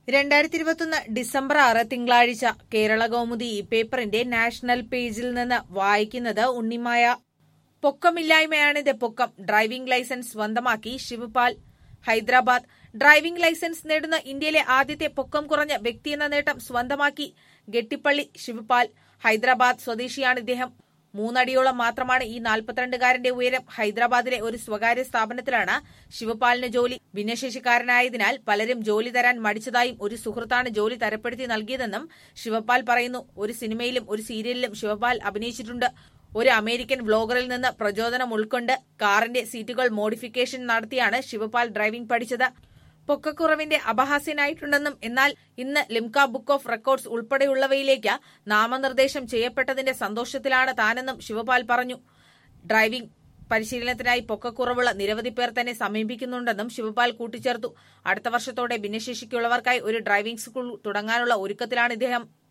രണ്ടായിരത്തി ഇരുപത്തൊന്ന് ഡിസംബർ ആറ് തിങ്കളാഴ്ച കേരള കൗമുദി ഈ പേപ്പറിന്റെ നാഷണൽ പേജിൽ നിന്ന് വായിക്കുന്നത് ഉണ്ണിമായ പൊക്കമില്ലായ്മയാണിത് പൊക്കം ഡ്രൈവിംഗ് ലൈസൻസ് സ്വന്തമാക്കി ശിവപാൽ ഹൈദരാബാദ് ഡ്രൈവിംഗ് ലൈസൻസ് നേടുന്ന ഇന്ത്യയിലെ ആദ്യത്തെ പൊക്കം കുറഞ്ഞ വ്യക്തിയെന്ന നേട്ടം സ്വന്തമാക്കി ഗെട്ടിപ്പള്ളി ശിവപാൽ ഹൈദരാബാദ് സ്വദേശിയാണ് ഇദ്ദേഹം മൂന്നടിയോളം മാത്രമാണ് ഈ നാൽപ്പത്തിരണ്ടുകാരന്റെ ഉയരം ഹൈദരാബാദിലെ ഒരു സ്വകാര്യ സ്ഥാപനത്തിലാണ് ശിവപാലിന് ജോലി ഭിന്നശേഷിക്കാരനായതിനാൽ പലരും ജോലി തരാൻ മടിച്ചതായും ഒരു സുഹൃത്താണ് ജോലി തരപ്പെടുത്തി നൽകിയതെന്നും ശിവപാൽ പറയുന്നു ഒരു സിനിമയിലും ഒരു സീരിയലിലും ശിവപാൽ അഭിനയിച്ചിട്ടുണ്ട് ഒരു അമേരിക്കൻ വ്ലോഗറിൽ നിന്ന് പ്രചോദനം ഉൾക്കൊണ്ട് കാറിന്റെ സീറ്റുകൾ മോഡിഫിക്കേഷൻ നടത്തിയാണ് ശിവപാൽ ഡ്രൈവിംഗ് പഠിച്ചത് പൊക്കക്കുറവിന്റെ അപഹാസ്യനായിട്ടുണ്ടെന്നും എന്നാൽ ഇന്ന് ലിംക ബുക്ക് ഓഫ് റെക്കോർഡ്സ് ഉൾപ്പെടെയുള്ളവയിലേക്ക് നാമനിർദ്ദേശം ചെയ്യപ്പെട്ടതിന്റെ സന്തോഷത്തിലാണ് താനെന്നും ശിവപാൽ പറഞ്ഞു ഡ്രൈവിംഗ് പരിശീലനത്തിനായി പൊക്കക്കുറവുള്ള നിരവധി പേർ തന്നെ സമീപിക്കുന്നുണ്ടെന്നും ശിവപാൽ കൂട്ടിച്ചേർത്തു അടുത്ത വർഷത്തോടെ ഭിന്നശേഷിക്കുള്ളവർക്കായി ഒരു ഡ്രൈവിംഗ് സ്കൂൾ തുടങ്ങാനുള്ള ഒരുക്കത്തിലാണ് ഇദ്ദേഹം